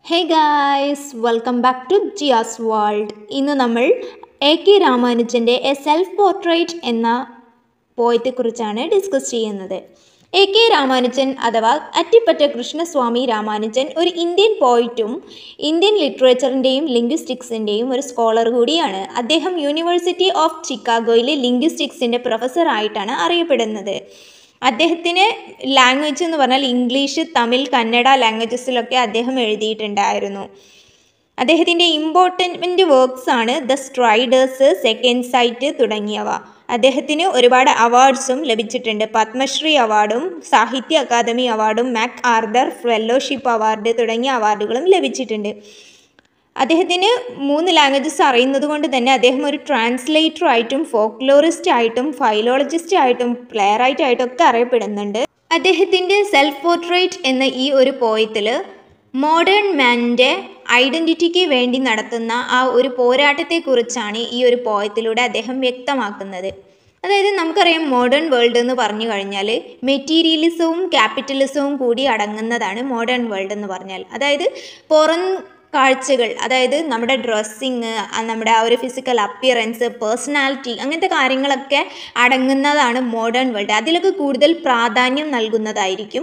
hey guys welcome back to Jiya's world ഇന്ന് നമ്മൾ A K രാമാനുജൻ്റെ എ സെൽഫ് പോർട്രേറ്റ് എന്ന പോയത്തെക്കുറിച്ചാണ് ഡിസ്കസ് ചെയ്യുന്നത് എ കെ രാമാനുജൻ അഥവാ അറ്റിപ്പറ്റ കൃഷ്ണസ്വാമി രാമാനുജൻ ഒരു ഇന്ത്യൻ പോയിറ്റും ഇന്ത്യൻ ലിറ്ററേച്ചറിൻ്റെയും ലിംഗ്വിസ്റ്റിക്സിൻ്റെയും ഒരു സ്കോളർ കൂടിയാണ് അദ്ദേഹം യൂണിവേഴ്സിറ്റി ഓഫ് ചിക്കാഗോയിലെ ലിംഗ്വിസ്റ്റിക്സിൻ്റെ പ്രൊഫസറായിട്ടാണ് അറിയപ്പെടുന്നത് അദ്ദേഹത്തിന് ലാംഗ്വേജ് എന്ന് പറഞ്ഞാൽ ഇംഗ്ലീഷ് തമിഴ് കന്നഡ ലാംഗ്വേജസിലൊക്കെ അദ്ദേഹം എഴുതിയിട്ടുണ്ടായിരുന്നു അദ്ദേഹത്തിൻ്റെ ഇമ്പോർട്ടൻറ്റ് വർക്ക്സ് ആണ് ദ സ്ട്രൈഡേഴ്സ് സെക്കൻഡ് സൈറ്റ് തുടങ്ങിയവ അദ്ദേഹത്തിന് ഒരുപാട് അവാർഡ്സും ലഭിച്ചിട്ടുണ്ട് പത്മശ്രീ അവാർഡും സാഹിത്യ അക്കാദമി അവാർഡും മാക് ആർദർ ഫെലോഷിപ്പ് അവാർഡ് തുടങ്ങിയ അവാർഡുകളും ലഭിച്ചിട്ടുണ്ട് അദ്ദേഹത്തിന് മൂന്ന് ലാംഗ്വേജസ് അറിയുന്നത് കൊണ്ട് തന്നെ അദ്ദേഹം ഒരു ട്രാൻസ്ലേറ്റർ ആയിട്ടും ഫോക്ലോറിസ്റ്റ് ആയിട്ടും ഫൈലോളജിസ്റ്റ് ആയിട്ടും പ്ലെയർ ആയിട്ടും ഒക്കെ അറിയപ്പെടുന്നുണ്ട് അദ്ദേഹത്തിൻ്റെ സെൽഫ് പോർട്രേറ്റ് എന്ന ഈ ഒരു പോയത്തിൽ മോഡേൺ മാനിൻ്റെ ഐഡൻറ്റിറ്റിക്ക് വേണ്ടി നടത്തുന്ന ആ ഒരു പോരാട്ടത്തെക്കുറിച്ചാണ് ഈ ഒരു പോയത്തിലൂടെ അദ്ദേഹം വ്യക്തമാക്കുന്നത് അതായത് നമുക്കറിയാം മോഡേൺ വേൾഡ് എന്ന് പറഞ്ഞു കഴിഞ്ഞാൽ മെറ്റീരിയലിസവും ക്യാപിറ്റലിസവും കൂടി അടങ്ങുന്നതാണ് മോഡേൺ വേൾഡ് എന്ന് പറഞ്ഞാൽ അതായത് പുറം കാഴ്ചകൾ അതായത് നമ്മുടെ ഡ്രസ്സിങ് നമ്മുടെ ആ ഒരു ഫിസിക്കൽ അപ്പിയറൻസ് പേഴ്സണാലിറ്റി അങ്ങനത്തെ കാര്യങ്ങളൊക്കെ അടങ്ങുന്നതാണ് മോഡേൺ വേൾഡ് അതിലൊക്കെ കൂടുതൽ പ്രാധാന്യം നൽകുന്നതായിരിക്കും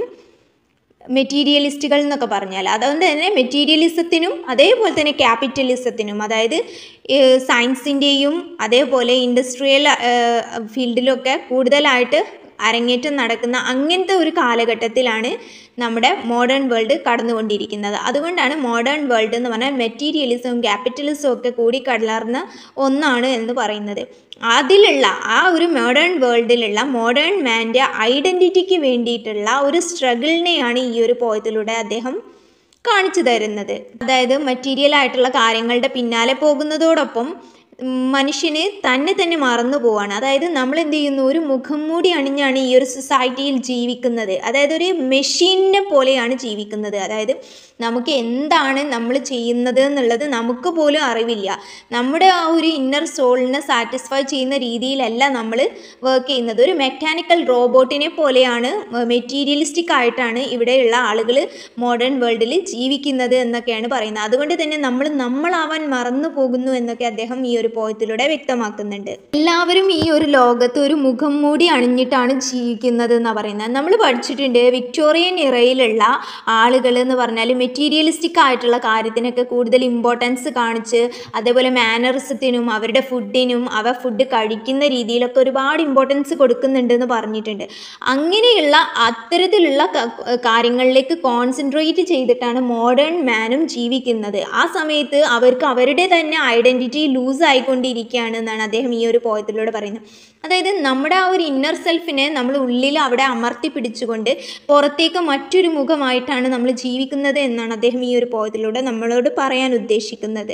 മെറ്റീരിയലിസ്റ്റുകൾ എന്നൊക്കെ പറഞ്ഞാൽ അതുകൊണ്ട് തന്നെ മെറ്റീരിയലിസത്തിനും അതേപോലെ തന്നെ ക്യാപിറ്റലിസത്തിനും അതായത് സയൻസിൻ്റെയും അതേപോലെ ഇൻഡസ്ട്രിയൽ ഫീൽഡിലൊക്കെ കൂടുതലായിട്ട് അരങ്ങേറ്റം നടക്കുന്ന അങ്ങനത്തെ ഒരു കാലഘട്ടത്തിലാണ് നമ്മുടെ മോഡേൺ വേൾഡ് കടന്നുകൊണ്ടിരിക്കുന്നത് അതുകൊണ്ടാണ് മോഡേൺ വേൾഡ് എന്ന് പറഞ്ഞാൽ മെറ്റീരിയലിസവും ക്യാപിറ്റലിസവും ഒക്കെ കൂടി കലർന്ന ഒന്നാണ് എന്ന് പറയുന്നത് അതിലുള്ള ആ ഒരു മോഡേൺ വേൾഡിലുള്ള മോഡേൺ മാൻ്റെ ഐഡൻറ്റിറ്റിക്ക് വേണ്ടിയിട്ടുള്ള ഒരു സ്ട്രഗിളിനെയാണ് ഈ ഒരു പോയത്തിലൂടെ അദ്ദേഹം കാണിച്ചു തരുന്നത് അതായത് മെറ്റീരിയൽ ആയിട്ടുള്ള കാര്യങ്ങളുടെ പിന്നാലെ പോകുന്നതോടൊപ്പം മനുഷ്യന് തന്നെ തന്നെ മറന്നു പോവാണ് അതായത് നമ്മൾ എന്ത് ചെയ്യുന്നു ഒരു മുഖം മൂടി അണിഞ്ഞാണ് ഈ ഒരു സൊസൈറ്റിയിൽ ജീവിക്കുന്നത് അതായത് ഒരു മെഷീനെ പോലെയാണ് ജീവിക്കുന്നത് അതായത് നമുക്ക് എന്താണ് നമ്മൾ ചെയ്യുന്നത് എന്നുള്ളത് നമുക്ക് പോലും അറിവില്ല നമ്മുടെ ആ ഒരു ഇന്നർ സോളിനെ സാറ്റിസ്ഫൈ ചെയ്യുന്ന രീതിയിലല്ല നമ്മൾ വർക്ക് ചെയ്യുന്നത് ഒരു മെക്കാനിക്കൽ റോബോട്ടിനെ പോലെയാണ് മെറ്റീരിയലിസ്റ്റിക് ആയിട്ടാണ് ഇവിടെയുള്ള ആളുകൾ മോഡേൺ വേൾഡിൽ ജീവിക്കുന്നത് എന്നൊക്കെയാണ് പറയുന്നത് അതുകൊണ്ട് തന്നെ നമ്മൾ നമ്മളാവാൻ മറന്നു പോകുന്നു എന്നൊക്കെ അദ്ദേഹം ഈ ഒരു പോയത്തിലൂടെ വ്യക്തമാക്കുന്നുണ്ട് എല്ലാവരും ഈ ഒരു ലോകത്ത് ഒരു മുഖം മൂടി അണിഞ്ഞിട്ടാണ് ജീവിക്കുന്നത് എന്നാണ് പറയുന്നത് നമ്മൾ പഠിച്ചിട്ടുണ്ട് വിക്ടോറിയൻ ഇറയിലുള്ള ആളുകൾ എന്ന് പറഞ്ഞാൽ മെറ്റീരിയലിസ്റ്റിക് ആയിട്ടുള്ള കാര്യത്തിനൊക്കെ കൂടുതൽ ഇമ്പോർട്ടൻസ് കാണിച്ച് അതേപോലെ മാനറിസത്തിനും അവരുടെ ഫുഡിനും അവ ഫുഡ് കഴിക്കുന്ന രീതിയിലൊക്കെ ഒരുപാട് ഇമ്പോർട്ടൻസ് കൊടുക്കുന്നുണ്ട് എന്ന് പറഞ്ഞിട്ടുണ്ട് അങ്ങനെയുള്ള അത്തരത്തിലുള്ള കാര്യങ്ങളിലേക്ക് കോൺസെൻട്രേറ്റ് ചെയ്തിട്ടാണ് മോഡേൺ മാനും ജീവിക്കുന്നത് ആ സമയത്ത് അവർക്ക് അവരുടെ തന്നെ ഐഡൻറ്റിറ്റി ലൂസ് ആയിക്കൊണ്ടിരിക്കുകയാണ് എന്നാണ് അദ്ദേഹം ഈ ഒരു പോയത്തിലൂടെ പറയുന്നത് അതായത് നമ്മുടെ ആ ഒരു ഇന്നർ സെൽഫിനെ നമ്മൾ ഉള്ളിൽ അവിടെ അമർത്തി പിടിച്ചുകൊണ്ട് പുറത്തേക്ക് മറ്റൊരു മുഖമായിട്ടാണ് നമ്മൾ ജീവിക്കുന്നത് എന്നാണ് അദ്ദേഹം ഈ ഒരു പോയത്തിലൂടെ നമ്മളോട് പറയാൻ ഉദ്ദേശിക്കുന്നത്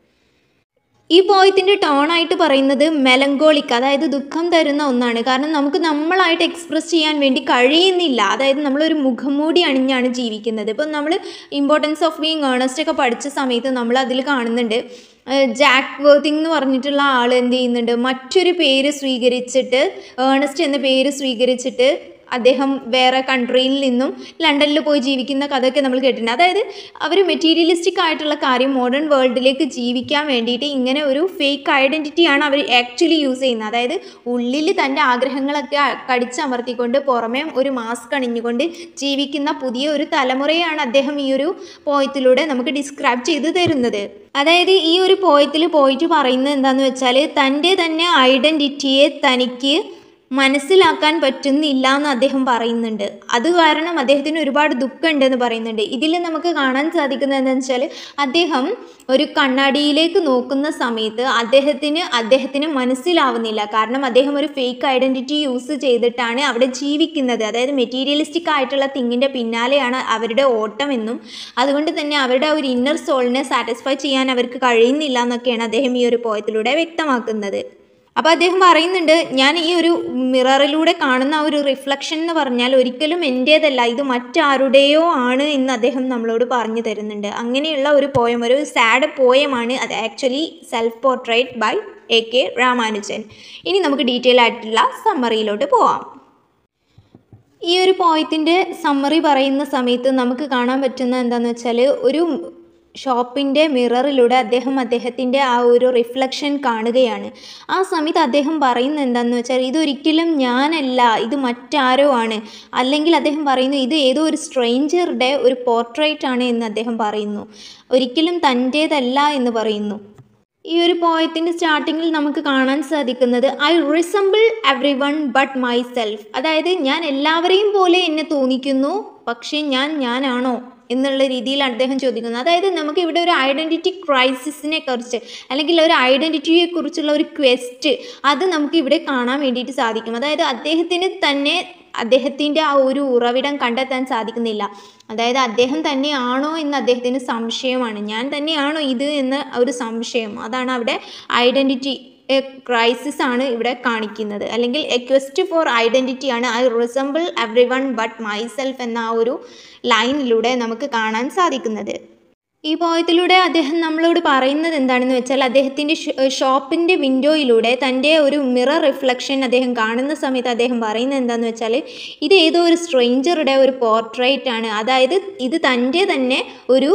ഈ പോയത്തിൻ്റെ ടോണായിട്ട് പറയുന്നത് മെലങ്കോളിക് അതായത് ദുഃഖം തരുന്ന ഒന്നാണ് കാരണം നമുക്ക് നമ്മളായിട്ട് എക്സ്പ്രസ് ചെയ്യാൻ വേണ്ടി കഴിയുന്നില്ല അതായത് നമ്മളൊരു മുഖംമൂടി അണിഞ്ഞാണ് ജീവിക്കുന്നത് ഇപ്പം നമ്മൾ ഇമ്പോർട്ടൻസ് ഓഫ് ബീങ് ഏണസ്റ്റ് ഒക്കെ പഠിച്ച സമയത്ത് നമ്മൾ അതിൽ കാണുന്നുണ്ട് ജാക്ക് വേർത്തിങ് എന്ന് പറഞ്ഞിട്ടുള്ള ആൾ എന്ത് ചെയ്യുന്നുണ്ട് മറ്റൊരു പേര് സ്വീകരിച്ചിട്ട് ഏണസ്റ്റ് എന്ന പേര് സ്വീകരിച്ചിട്ട് അദ്ദേഹം വേറെ കൺട്രിയിൽ നിന്നും ലണ്ടനിൽ പോയി ജീവിക്കുന്ന കഥയൊക്കെ നമ്മൾ കേട്ടിട്ടുണ്ട് അതായത് അവർ മെറ്റീരിയലിസ്റ്റിക് ആയിട്ടുള്ള കാര്യം മോഡേൺ വേൾഡിലേക്ക് ജീവിക്കാൻ വേണ്ടിയിട്ട് ഇങ്ങനെ ഒരു ഫേക്ക് ഐഡൻറ്റിറ്റിയാണ് അവർ ആക്ച്വലി യൂസ് ചെയ്യുന്നത് അതായത് ഉള്ളിൽ തൻ്റെ ആഗ്രഹങ്ങളൊക്കെ കടിച്ചമർത്തിക്കൊണ്ട് പുറമേ ഒരു മാസ്ക് അണിഞ്ഞുകൊണ്ട് ജീവിക്കുന്ന പുതിയ ഒരു തലമുറയാണ് അദ്ദേഹം ഈ ഒരു പോയത്തിലൂടെ നമുക്ക് ഡിസ്ക്രൈബ് ചെയ്ത് തരുന്നത് അതായത് ഈ ഒരു പോയത്തിൽ പോയിട്ട് പറയുന്നത് എന്താണെന്ന് വെച്ചാൽ തൻ്റെ തന്നെ ഐഡൻറ്റിറ്റിയെ തനിക്ക് മനസ്സിലാക്കാൻ പറ്റുന്നില്ല എന്ന് അദ്ദേഹം പറയുന്നുണ്ട് അത് കാരണം അദ്ദേഹത്തിന് ഒരുപാട് ദുഃഖമുണ്ടെന്ന് പറയുന്നുണ്ട് ഇതിൽ നമുക്ക് കാണാൻ സാധിക്കുന്നത് എന്താണെന്ന് വെച്ചാൽ അദ്ദേഹം ഒരു കണ്ണാടിയിലേക്ക് നോക്കുന്ന സമയത്ത് അദ്ദേഹത്തിന് അദ്ദേഹത്തിന് മനസ്സിലാവുന്നില്ല കാരണം അദ്ദേഹം ഒരു ഫേക്ക് ഐഡൻറ്റിറ്റി യൂസ് ചെയ്തിട്ടാണ് അവിടെ ജീവിക്കുന്നത് അതായത് മെറ്റീരിയലിസ്റ്റിക് ആയിട്ടുള്ള തിങ്ങിൻ്റെ പിന്നാലെയാണ് അവരുടെ ഓട്ടമെന്നും അതുകൊണ്ട് തന്നെ അവരുടെ ഒരു ഇന്നർ സോളിനെ സാറ്റിസ്ഫൈ ചെയ്യാൻ അവർക്ക് കഴിയുന്നില്ല എന്നൊക്കെയാണ് അദ്ദേഹം ഈ ഒരു പോയത്തിലൂടെ വ്യക്തമാക്കുന്നത് അപ്പോൾ അദ്ദേഹം പറയുന്നുണ്ട് ഞാൻ ഈ ഒരു മിററിലൂടെ കാണുന്ന ആ ഒരു റിഫ്ലക്ഷൻ എന്ന് പറഞ്ഞാൽ ഒരിക്കലും എൻ്റേതല്ല ഇത് മറ്റാരുടെയോ ആണ് എന്ന് അദ്ദേഹം നമ്മളോട് പറഞ്ഞു തരുന്നുണ്ട് അങ്ങനെയുള്ള ഒരു പോയം ഒരു സാഡ് പോയമാണ് അത് actually self portrait by A K Ramanujan ഇനി നമുക്ക് ഡീറ്റെയിൽ ആയിട്ടുള്ള സമ്മറിയിലോട്ട് പോവാം ഈ ഒരു പോയത്തിൻ്റെ സമ്മറി പറയുന്ന സമയത്ത് നമുക്ക് കാണാൻ പറ്റുന്ന എന്താണെന്ന് വെച്ചാൽ ഒരു ഷോപ്പിൻ്റെ മിററിലൂടെ അദ്ദേഹം അദ്ദേഹത്തിൻ്റെ ആ ഒരു റിഫ്ലക്ഷൻ കാണുകയാണ് ആ സമയത്ത് അദ്ദേഹം പറയുന്നത് എന്താണെന്ന് വെച്ചാൽ ഇതൊരിക്കലും ഞാനല്ല ഇത് മറ്റാരോ ആണ് അല്ലെങ്കിൽ അദ്ദേഹം പറയുന്നു ഇത് ഏതോ ഒരു സ്ട്രേഞ്ചറുടെ ഒരു പോർട്രേറ്റ് ആണ് എന്ന് അദ്ദേഹം പറയുന്നു ഒരിക്കലും തൻ്റേതല്ല എന്ന് പറയുന്നു ഈ ഒരു പോയത്തിൻ്റെ സ്റ്റാർട്ടിങ്ങിൽ നമുക്ക് കാണാൻ സാധിക്കുന്നത് I resemble everyone but myself അതായത് ഞാൻ എല്ലാവരെയും പോലെ എന്നെ തോന്നിക്കുന്നു പക്ഷേ ഞാൻ ഞാനാണോ എന്നുള്ള രീതിയിൽ അദ്ദേഹം ചോദിക്കുന്നത് അതായത് നമുക്ക് ഇവിടെ ഒരു ഐഡൻറ്റിറ്റി ക്രൈസിസിനെ കുറിച്ച് അല്ലെങ്കിൽ ഒരു ഐഡൻറ്റിറ്റിയെ കുറിച്ചുള്ള ഒരു ക്വസ്റ്റ് അത് നമുക്ക് ഇവിടെ കാണാൻ വേണ്ടിയിട്ട് സാധിക്കും അതായത് അദ്ദേഹത്തിന് തന്നെ അദ്ദേഹത്തിൻ്റെ ആ ഒരു ഉറവിടം കണ്ടെത്താൻ സാധിക്കുന്നില്ല അതായത് അദ്ദേഹം തന്നെയാണോ എന്ന് അദ്ദേഹത്തിന് സംശയമാണ് ഞാൻ തന്നെയാണോ ഇത് എന്ന് ഒരു സംശയം അതാണ് അവിടെ ഐഡൻറ്റിറ്റി ക്രൈസിസ് ആണ് ഇവിടെ കാണിക്കുന്നത് അല്ലെങ്കിൽ എ ക്വസ്റ്റ് ഫോർ ഐഡൻറ്റിറ്റി ആണ് I resemble everyone but myself എന്ന ആ ഒരു ലൈനിലൂടെ നമുക്ക് കാണാൻ സാധിക്കുന്നത് ഈ പോയത്തിലൂടെ അദ്ദേഹം നമ്മളോട് പറയുന്നത് എന്താണെന്ന് വെച്ചാൽ അദ്ദേഹത്തിൻ്റെ ഷോപ്പിൻ്റെ വിൻഡോയിലൂടെ തൻ്റെ ഒരു മിറർ റിഫ്ലക്ഷൻ അദ്ദേഹം കാണുന്ന സമയത്ത് അദ്ദേഹം പറയുന്നത് എന്താണെന്ന് വെച്ചാൽ ഇത് ഏതോ ഒരു സ്ട്രേഞ്ചറുടെ ഒരു പോർട്രേറ്റ് ആണ് അതായത് ഇത് തൻ്റെ തന്നെ ഒരു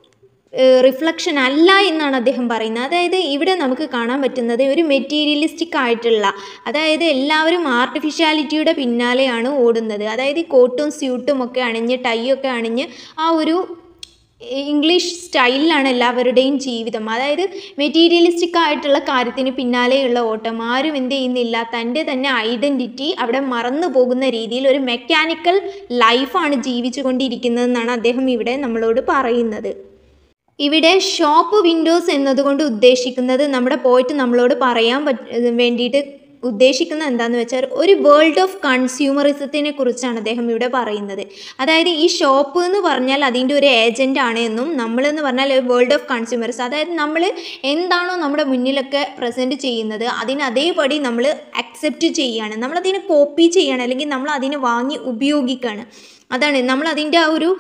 റിഫ്ലക്ഷൻ അല്ല എന്നാണ് അദ്ദേഹം പറയുന്നത് അതായത് ഇവിടെ നമുക്ക് കാണാൻ പറ്റുന്നത് ഒരു മെറ്റീരിയലിസ്റ്റിക് ആയിട്ടുള്ള അതായത് എല്ലാവരും ആർട്ടിഫിഷ്യാലിറ്റിയുടെ പിന്നാലെയാണ് ഓടുന്നത് അതായത് ഈ കോട്ടും സ്യൂട്ടും ഒക്കെ അണിഞ്ഞ് ടൈ ഒക്കെ അണിഞ്ഞ് ആ ഒരു ഇംഗ്ലീഷ് സ്റ്റൈലിലാണ് എല്ലാവരുടെയും ജീവിതം അതായത് മെറ്റീരിയലിസ്റ്റിക് ആയിട്ടുള്ള കാര്യത്തിന് പിന്നാലെയുള്ള ഓട്ടം ആരും എന്ത് ചെയ്യുന്നില്ല തൻ്റെ തന്നെ ഐഡൻറ്റിറ്റി അവിടെ മറന്നു പോകുന്ന രീതിയിൽ ഒരു മെക്കാനിക്കൽ ലൈഫാണ് ജീവിച്ചു കൊണ്ടിരിക്കുന്നതെന്നാണ് അദ്ദേഹം ഇവിടെ നമ്മളോട് പറയുന്നത് ഇവിടെ ഷോപ്പ് വിൻഡോസ് എന്നതുകൊണ്ട് ഉദ്ദേശിക്കുന്നത് നമ്മുടെ പോയിട്ട് നമ്മളോട് പറയാൻ പറ്റ വേണ്ടിയിട്ട് ഉദ്ദേശിക്കുന്നത് എന്താണെന്ന് വെച്ചാൽ ഒരു വേൾഡ് ഓഫ് കൺസ്യൂമറിസത്തിനെ കുറിച്ചാണ് അദ്ദേഹം ഇവിടെ പറയുന്നത് അതായത് ഈ ഷോപ്പ് എന്ന് പറഞ്ഞാൽ അതിൻ്റെ ഒരു ഏജൻ്റ് ആണ് എന്നും നമ്മളെന്ന് പറഞ്ഞാൽ വേൾഡ് ഓഫ് കൺസ്യൂമേഴ്സ് അതായത് നമ്മൾ എന്താണോ നമ്മുടെ മുന്നിലൊക്കെ പ്രസൻറ്റ് ചെയ്യുന്നത് അതിന് അതേപടി നമ്മൾ അക്സെപ്റ്റ് ചെയ്യുകയാണ് നമ്മളതിനെ കോപ്പി ചെയ്യണം അല്ലെങ്കിൽ നമ്മൾ അതിനെ വാങ്ങി ഉപയോഗിക്കുകയാണ് അതാണ് നമ്മൾ അതിൻ്റെ ആ ഒരു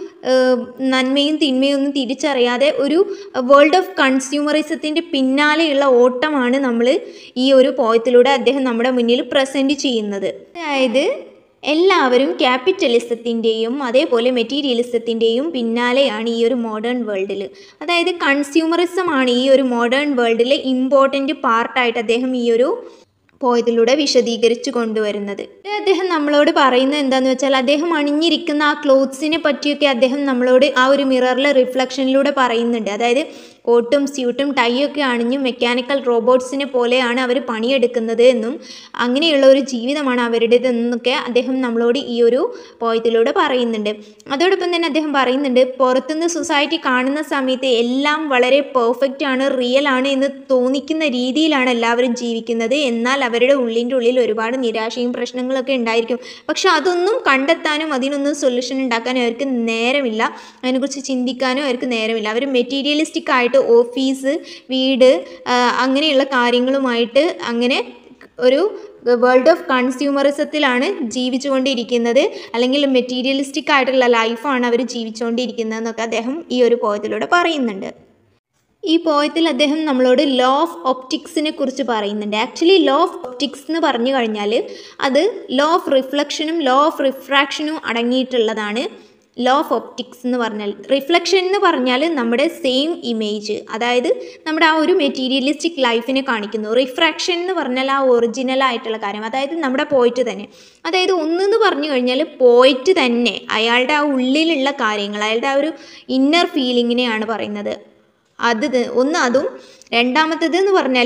നന്മയും തിന്മയും ഒന്നും തിരിച്ചറിയാതെ ഒരു വേൾഡ് ഓഫ് കൺസ്യൂമറിസത്തിൻ്റെ പിന്നാലെയുള്ള ഓട്ടമാണ് നമ്മൾ ഈ ഒരു പോയത്തിലൂടെ അദ്ദേഹം നമ്മുടെ മുന്നിൽ പ്രസൻറ്റ് ചെയ്യുന്നത് അതായത് എല്ലാവരും ക്യാപിറ്റലിസത്തിൻ്റെയും അതേപോലെ മെറ്റീരിയലിസത്തിൻ്റെയും പിന്നാലെയാണ് ഈ ഒരു മോഡേൺ വേൾഡിൽ അതായത് കൺസ്യൂമറിസം ആണ് ഈ ഒരു മോഡേൺ വേൾഡിലെ ഇമ്പോർട്ടൻ്റ് പാർട്ടായിട്ട് അദ്ദേഹം ഈ ഒരു പോയതിലൂടെ വിശദീകരിച്ചു കൊണ്ടുവരുന്നത് അദ്ദേഹം നമ്മളോട് പറയുന്നത് എന്താന്ന് വെച്ചാൽ അദ്ദേഹം അണിഞ്ഞിരിക്കുന്ന ആ ക്ലോത്ത്സിനെ പറ്റിയൊക്കെ അദ്ദേഹം നമ്മളോട് ആ ഒരു മിററിലെ റിഫ്ലക്ഷനിലൂടെ പറയുന്നുണ്ട് അതായത് കോട്ടും സ്യൂട്ടും ടൈയൊക്കെ അണിഞ്ഞ് മെക്കാനിക്കൽ റോബോട്ട്സിനെ പോലെയാണ് അവർ പണിയെടുക്കുന്നത് എന്നും അങ്ങനെയുള്ള ഒരു ജീവിതമാണ് അവരുടേതെന്നൊക്കെ അദ്ദേഹം നമ്മളോട് ഈ ഒരു പോയത്തിലൂടെ പറയുന്നുണ്ട് അതോടൊപ്പം തന്നെ അദ്ദേഹം പറയുന്നുണ്ട് പുറത്തുനിന്ന് സൊസൈറ്റി കാണുന്ന സമയത്ത് എല്ലാം വളരെ പെർഫെക്റ്റ് ആണ് റിയൽ ആണ് എന്ന് തോന്നിക്കുന്ന രീതിയിലാണ് എല്ലാവരും ജീവിക്കുന്നത് എന്നാൽ അവരുടെ ഉള്ളിൻ്റെ ഉള്ളിൽ ഒരുപാട് നിരാശയും പ്രശ്നങ്ങളൊക്കെ ഉണ്ടായിരിക്കും പക്ഷെ അതൊന്നും കണ്ടെത്താനും അതിനൊന്നും സൊല്യൂഷൻ ഉണ്ടാക്കാനും അവർക്ക് നേരമില്ല അതിനെക്കുറിച്ച് ചിന്തിക്കാനും അവർക്ക് നേരമില്ല അവർ മെറ്റീരിയലിസ്റ്റിക് ആയിട്ട് ഓഫീസ് വീട് ആ, അങ്ങനെയുള്ള കാര്യങ്ങളുമായിട്ട് അങ്ങനെ ഒരു വേൾഡ് ഓഫ് കൺസ്യൂമറിസത്തിലാണ് ജീവിച്ചുകൊണ്ടിരിക്കുന്നത് അല്ലെങ്കിൽ മെറ്റീരിയലിസ്റ്റിക് ആയിട്ടുള്ള ലൈഫാണ് അവർ ജീവിച്ചുകൊണ്ടിരിക്കുന്നതെന്നൊക്കെ അദ്ദേഹം ഈ ഒരു പോയത്തിലൂടെ പറയുന്നുണ്ട് ഈ പോയത്തിൽ അദ്ദേഹം നമ്മളോട് ലോ ഓഫ് ഒപ്റ്റിക്സിനെ കുറിച്ച് പറയുന്നുണ്ട് ആക്ച്വലി ലോ ഓഫ് ഒപ്റ്റിക്സ് എന്ന് പറഞ്ഞു കഴിഞ്ഞാൽ അത് ലോ ഓഫ് റിഫ്ലക്ഷനും ലോ ഓഫ് റിഫ്രാക്ഷനും അടങ്ങിയിട്ടുള്ളതാണ് ലോ ഓഫ് ഒപ്റ്റിക്സ് എന്ന് പറഞ്ഞാൽ റിഫ്ലക്ഷൻ എന്ന് പറഞ്ഞാൽ നമ്മുടെ സെയിം ഇമേജ് അതായത് നമ്മുടെ ആ ഒരു മെറ്റീരിയലിസ്റ്റിക് ലൈഫിനെ കാണിക്കുന്നു റിഫ്രാക്ഷൻ എന്ന് പറഞ്ഞാൽ ആ ഒറിജിനൽ ആയിട്ടുള്ള കാര്യം അതായത് നമ്മുടെ പോയിട്ട് തന്നെ അതായത് ഒന്നെന്ന് പറഞ്ഞു കഴിഞ്ഞാൽ പോയിട്ട് തന്നെ അയാളുടെ ആ ഉള്ളിലുള്ള കാര്യങ്ങൾ അയാളുടെ ആ ഒരു ഇന്നർ ഫീലിങ്ങിനെയാണ് പറയുന്നത് അത് ത- ഒന്ന് അതും രണ്ടാമത്തേത് എന്ന് പറഞ്ഞാൽ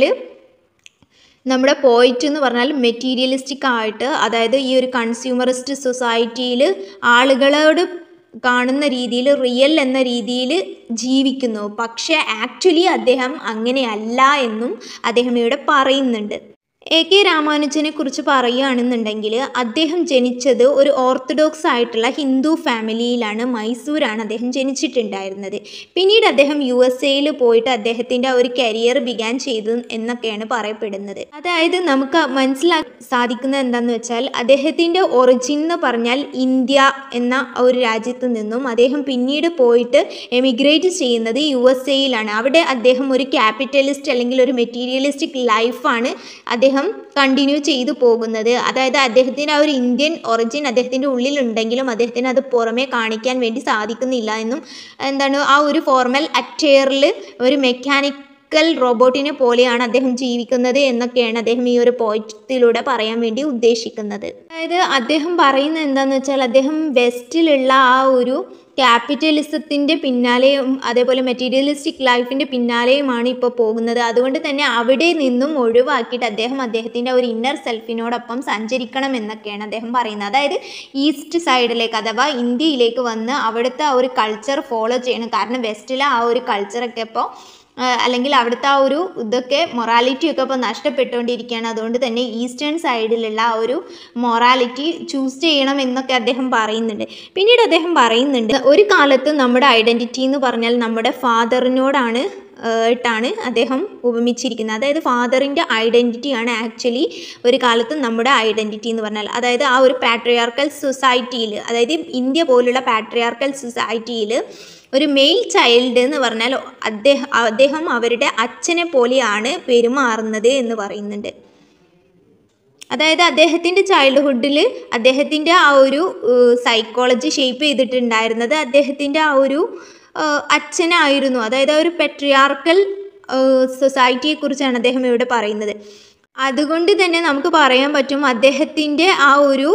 നമ്മുടെ പോയിറ്റ് എന്ന് പറഞ്ഞാൽ മെറ്റീരിയലിസ്റ്റിക് ആയിട്ട് അതായത് ഈ ഒരു കൺസ്യൂമറിസ്റ്റ് സൊസൈറ്റിയിൽ ആളുകളോട് കാണുന്ന രീതിയിൽ റിയൽ എന്ന രീതിയിൽ ജീവിക്കുന്നു പക്ഷേ ആക്ച്വലി അദ്ദേഹം അങ്ങനെയല്ല എന്നും അദ്ദേഹം ഇവിടെ പറയുന്നുണ്ട് എ കെ രാമാനുജനെ കുറിച്ച് പറയുകയാണെന്നുണ്ടെങ്കിൽ അദ്ദേഹം ജനിച്ചത് ഒരു ഓർത്തഡോക്സ് ആയിട്ടുള്ള ഹിന്ദു ഫാമിലിയിലാണ് മൈസൂരാണ് അദ്ദേഹം ജനിച്ചിട്ടുണ്ടായിരുന്നത് പിന്നീട് അദ്ദേഹം യു എസ് എയിൽ പോയിട്ട് അദ്ദേഹത്തിൻ്റെ ഒരു കരിയർ ബിഗാൻ ചെയ്തു എന്നൊക്കെയാണ് പറയപ്പെടുന്നത് അതായത് നമുക്ക് മനസ്സിലാക്കാൻ സാധിക്കുന്നത് എന്താണെന്ന് വെച്ചാൽ അദ്ദേഹത്തിൻ്റെ ഒറിജിൻ എന്ന് പറഞ്ഞാൽ ഇന്ത്യ എന്ന ഒരു രാജ്യത്ത് നിന്നും അദ്ദേഹം പിന്നീട് പോയിട്ട് എമിഗ്രേറ്റ് ചെയ്യുന്നത് യു എസ് എയിലാണ് അവിടെ അദ്ദേഹം ഒരു ക്യാപിറ്റലിസ്റ്റ് അല്ലെങ്കിൽ ഒരു മെറ്റീരിയലിസ്റ്റിക് ലൈഫാണ് അദ്ദേഹം അദ്ദേഹം കണ്ടിന്യൂ ചെയ്തു പോകുന്നത് അതായത് അദ്ദേഹത്തിന് ആ ഒരു ഇന്ത്യൻ ഒറിജിൻ അദ്ദേഹത്തിൻ്റെ ഉള്ളിലുണ്ടെങ്കിലും അദ്ദേഹത്തിന് അത് പുറമേ കാണിക്കാൻ വേണ്ടി സാധിക്കുന്നില്ല എന്നും എന്താണ് ആ ഒരു ഫോർമൽ അറ്റയറിൽ ഒരു മെക്കാനിക് ക്കൽ റോബോട്ടിനെ പോലെയാണ് അദ്ദേഹം ജീവിക്കുന്നത് എന്നൊക്കെയാണ് അദ്ദേഹം ഈ ഒരു പോയിറ്റിലൂടെ പറയാൻ വേണ്ടി ഉദ്ദേശിക്കുന്നത് അതായത് അദ്ദേഹം പറയുന്നത് എന്താണെന്ന് വെച്ചാൽ അദ്ദേഹം വെസ്റ്റിലുള്ള ആ ഒരു ക്യാപിറ്റലിസത്തിൻ്റെ പിന്നാലെയും അതേപോലെ മെറ്റീരിയലിസ്റ്റിക് ലൈഫിൻ്റെ പിന്നാലെയുമാണ് ഇപ്പോൾ പോകുന്നത് അതുകൊണ്ട് തന്നെ അവിടെ നിന്നും ഒഴിവാക്കിയിട്ട് അദ്ദേഹം അദ്ദേഹത്തിൻ്റെ ഒരു ഇന്നർ സെൽഫിനോടൊപ്പം സഞ്ചരിക്കണം എന്നൊക്കെയാണ് അദ്ദേഹം പറയുന്നത് അതായത് ഈസ്റ്റ് സൈഡിലേക്ക് അഥവാ ഇന്ത്യയിലേക്ക് വന്ന് അവിടുത്തെ ആ ഒരു കൾച്ചർ ഫോളോ ചെയ്യണം കാരണം വെസ്റ്റിലെ ആ ഒരു കൾച്ചറൊക്കെ ഇപ്പോൾ അല്ലെങ്കിൽ അവിടുത്തെ ആ ഒരു ഇതൊക്കെ മൊറാലിറ്റി ഒക്കെ ഇപ്പോൾ നഷ്ടപ്പെട്ടുകൊണ്ടിരിക്കുകയാണ് അതുകൊണ്ട് തന്നെ ഈസ്റ്റേൺ സൈഡിലുള്ള ആ ഒരു മൊറാലിറ്റി ചൂസ് ചെയ്യണം എന്നൊക്കെ അദ്ദേഹം പറയുന്നുണ്ട് പിന്നീട് അദ്ദേഹം പറയുന്നുണ്ട് ഒരു കാലത്ത് നമ്മുടെ ഐഡൻറ്റിറ്റി എന്ന് പറഞ്ഞാൽ നമ്മുടെ ഫാദറിനോടാണ് ാണ് അദ്ദേഹം ഉപമിച്ചിരിക്കുന്നത് അതായത് ഫാദറിൻ്റെ ഐഡൻറ്റിറ്റിയാണ് ആക്ച്വലി ഒരു കാലത്ത് നമ്മുടെ ഐഡൻറ്റിറ്റി എന്ന് പറഞ്ഞാൽ അതായത് ആ ഒരു പാട്രിയാർക്കൽ സൊസൈറ്റിയിൽ അതായത് ഇന്ത്യ പോലുള്ള പാട്രിയാർക്കൽ സൊസൈറ്റിയിൽ ഒരു മെയിൽ ചൈൽഡ് എന്ന് പറഞ്ഞാൽ അദ്ദേഹം അദ്ദേഹം അവരുടെ അച്ഛനെ പോലെയാണ് പെരുമാറുന്നത് എന്ന് പറയുന്നുണ്ട് അതായത് അദ്ദേഹത്തിൻ്റെ ചൈൽഡ്ഹുഡിൽ അദ്ദേഹത്തിൻ്റെ ആ ഒരു സൈക്കോളജി ഷേപ്പ് ചെയ്തിട്ടുണ്ടായിരുന്നത് അദ്ദേഹത്തിൻ്റെ ആ ഒരു അച്ഛനായിരുന്നു അതായത് ആ ഒരു പെട്രിയാർക്കൽ സൊസൈറ്റിയെക്കുറിച്ചാണ് അദ്ദേഹം ഇവിടെ പറയുന്നത് അതുകൊണ്ട് തന്നെ നമുക്ക് പറയാൻ പറ്റും അദ്ദേഹത്തിൻ്റെ ആ ഒരു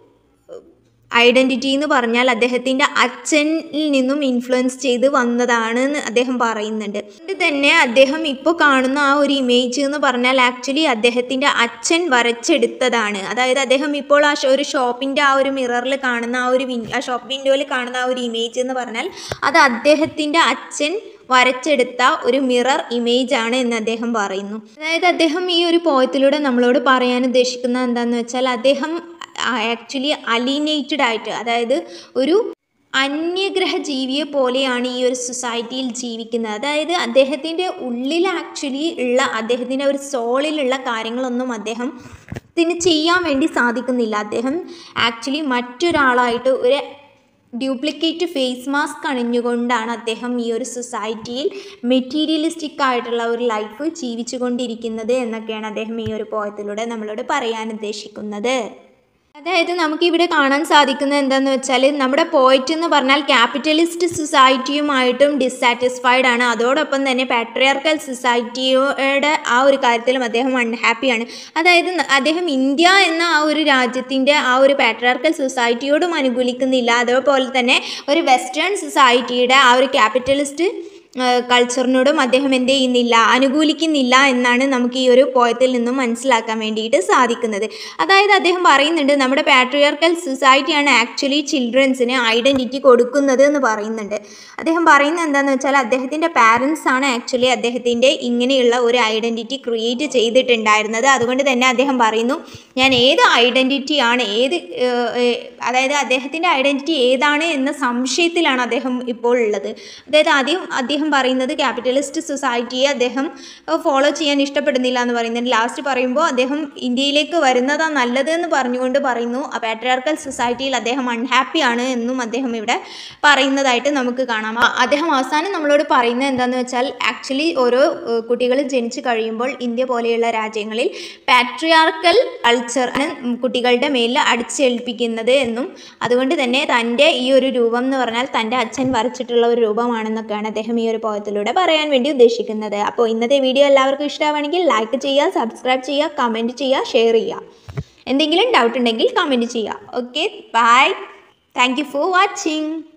ഐഡൻറ്റിറ്റി എന്ന് പറഞ്ഞാൽ അദ്ദേഹത്തിൻ്റെ അച്ഛനിൽ നിന്നും ഇൻഫ്ലുവൻസ് ചെയ്ത് വന്നതാണ് എന്ന് അദ്ദേഹം പറയുന്നുണ്ട് അതുകൊണ്ട് തന്നെ അദ്ദേഹം ഇപ്പോൾ കാണുന്ന ആ ഒരു ഇമേജ് എന്ന് പറഞ്ഞാൽ ആക്ച്വലി അദ്ദേഹത്തിൻ്റെ അച്ഛൻ വരച്ചെടുത്തതാണ് അതായത് അദ്ദേഹം ഇപ്പോൾ ആ ഒരു ഷോപ്പിൻ്റെ ആ ഒരു മിററിൽ കാണുന്ന ആ ഒരു വിൻ ആ ഷോപ്പ് വിൻഡോയിൽ കാണുന്ന ആ ഒരു ഇമേജ് എന്ന് പറഞ്ഞാൽ അത് അദ്ദേഹത്തിൻ്റെ അച്ഛൻ വരച്ചെടുത്ത ഒരു മിറർ ഇമേജ് ആണ് എന്ന് അദ്ദേഹം പറയുന്നു അതായത് അദ്ദേഹം ഈ ഒരു പോയത്തിലൂടെ നമ്മളോട് പറയാൻ ഉദ്ദേശിക്കുന്നത് എന്താണെന്ന് വെച്ചാൽ അദ്ദേഹം ആക്ച്വലി അലീനേറ്റഡ് ആയിട്ട് അതായത് ഒരു അന്യഗ്രഹ ജീവിയെ പോലെയാണ് ഈ ഒരു സൊസൈറ്റിയിൽ ജീവിക്കുന്നത് അതായത് അദ്ദേഹത്തിൻ്റെ ഉള്ളിൽ ആക്ച്വലി ഉള്ള അദ്ദേഹത്തിൻ്റെ ഒരു സോളിലുള്ള കാര്യങ്ങളൊന്നും അദ്ദേഹം ത്തിന് ചെയ്യാൻ വേണ്ടി സാധിക്കുന്നില്ല അദ്ദേഹം ആക്ച്വലി മറ്റൊരാളായിട്ട് ഒരു ഡ്യൂപ്ലിക്കേറ്റ് ഫേസ് മാസ്ക് അണിഞ്ഞുകൊണ്ടാണ് അദ്ദേഹം ഈ ഒരു സൊസൈറ്റിയിൽ മെറ്റീരിയലിസ്റ്റിക് ആയിട്ടുള്ള ഒരു ലൈഫ് ജീവിച്ചു കൊണ്ടിരിക്കുന്നത് എന്നൊക്കെയാണ് അദ്ദേഹം ഈ ഒരു പോയത്തിലൂടെ നമ്മളോട് പറയാൻ ഉദ്ദേശിക്കുന്നത് അതായത് നമുക്കിവിടെ കാണാൻ സാധിക്കുന്നത് എന്താണെന്ന് വെച്ചാൽ നമ്മുടെ പോയിറ്റ് എന്ന് പറഞ്ഞാൽ ക്യാപിറ്റലിസ്റ്റ് സൊസൈറ്റിയുമായിട്ടും ഡിസാറ്റിസ്ഫൈഡ് ആണ് അതോടൊപ്പം തന്നെ പാട്രിയാർക്കൽ സൊസൈറ്റിയുടെ ആ ഒരു കാര്യത്തിലും അദ്ദേഹം അൺഹാപ്പിയാണ് അതായത് അദ്ദേഹം ഇന്ത്യ എന്ന ആ ഒരു രാജ്യത്തിൻ്റെ ആ ഒരു പാട്രിയാർക്കൽ സൊസൈറ്റിയോടും അനുകൂലിക്കുന്നില്ല അതേപോലെ തന്നെ ഒരു വെസ്റ്റേൺ സൊസൈറ്റിയുടെ ആ ഒരു ക്യാപിറ്റലിസ്റ്റ് കൾച്ചറിനോടും അദ്ദേഹം എന്ത് ചെയ്യുന്നില്ല അനുകൂലിക്കുന്നില്ല എന്നാണ് നമുക്ക് ഈ ഒരു പോയത്തിൽ നിന്നും മനസ്സിലാക്കാൻ വേണ്ടിയിട്ട് സാധിക്കുന്നത് അതായത് അദ്ദേഹം പറയുന്നുണ്ട് നമ്മുടെ പാട്രിയാർക്കൽ സൊസൈറ്റിയാണ് ആക്ച്വലി ചിൽഡ്രൻസിന് ഐഡൻറ്റിറ്റി കൊടുക്കുന്നത് എന്ന് പറയുന്നുണ്ട് അദ്ദേഹം പറയുന്നത് എന്താണെന്ന് വെച്ചാൽ അദ്ദേഹത്തിൻ്റെ പാരൻസ് ആണ് ആക്ച്വലി അദ്ദേഹത്തിൻ്റെ ഇങ്ങനെയുള്ള ഒരു ഐഡൻറ്റിറ്റി ക്രിയേറ്റ് ചെയ്തിട്ടുണ്ടായിരുന്നത് അതുകൊണ്ട് തന്നെ അദ്ദേഹം പറയുന്നു ഞാൻ ഏത് ഐഡൻറ്റിറ്റിയാണ് ഏത് അതായത് അദ്ദേഹത്തിൻ്റെ ഐഡൻറ്റിറ്റി ഏതാണ് എന്ന സംശയത്തിലാണ് അദ്ദേഹം ഇപ്പോൾ ഉള്ളത് അതായത് ആദ്യം അദ്ദേഹം പറയുന്നത് ക്യാപിറ്റലിസ്റ്റ് സൊസൈറ്റിയെ അദ്ദേഹം ഫോളോ ചെയ്യാൻ ഇഷ്ടപ്പെടുന്നില്ല എന്ന് പറയുന്നുണ്ട് ലാസ്റ്റ് പറയുമ്പോൾ അദ്ദേഹം ഇന്ത്യയിലേക്ക് വരുന്നതാ നല്ലത് എന്ന് പറഞ്ഞുകൊണ്ട് പറയുന്നു ആ പാട്രിയാർക്കൽ സൊസൈറ്റിയിൽ അദ്ദേഹം അൺഹാപ്പിയാണ് എന്നും അദ്ദേഹം ഇവിടെ പറയുന്നതായിട്ട് നമുക്ക് കാണാം അദ്ദേഹം അവസാനം നമ്മളോട് പറയുന്നത് എന്താണെന്ന് വെച്ചാൽ ആക്ച്വലി ഓരോ കുട്ടികൾ ജനിച്ചു കഴിയുമ്പോൾ ഇന്ത്യ പോലെയുള്ള രാജ്യങ്ങളിൽ പാട്രിയാർക്കൽ കൾച്ചർ കുട്ടികളുടെ മേലിൽ അടിച്ചേൽപ്പിക്കുന്നത് എന്നും അതുകൊണ്ട് തന്നെ തൻ്റെ ഈ ഒരു രൂപം എന്ന് പറഞ്ഞാൽ തൻ്റെ അച്ഛൻ വരച്ചിട്ടുള്ള ഒരു രൂപമാണെന്നൊക്കെയാണ് അദ്ദേഹം ഈ ഒരു പോയത്തിലൂടെ പറയാൻ വേണ്ടി ഉദ്ദേശിക്കുന്നത് അപ്പോൾ ഇന്നത്തെ വീഡിയോ എല്ലാവർക്കും ഇഷ്ടമാണെങ്കിൽ ലൈക്ക് ചെയ്യുക സബ്സ്ക്രൈബ് ചെയ്യുക കമൻറ്റ് ചെയ്യുക ഷെയർ ചെയ്യുക എന്തെങ്കിലും ഡൗട്ട് ഉണ്ടെങ്കിൽ കമൻറ്റ് ചെയ്യുക okay bye thank you for watching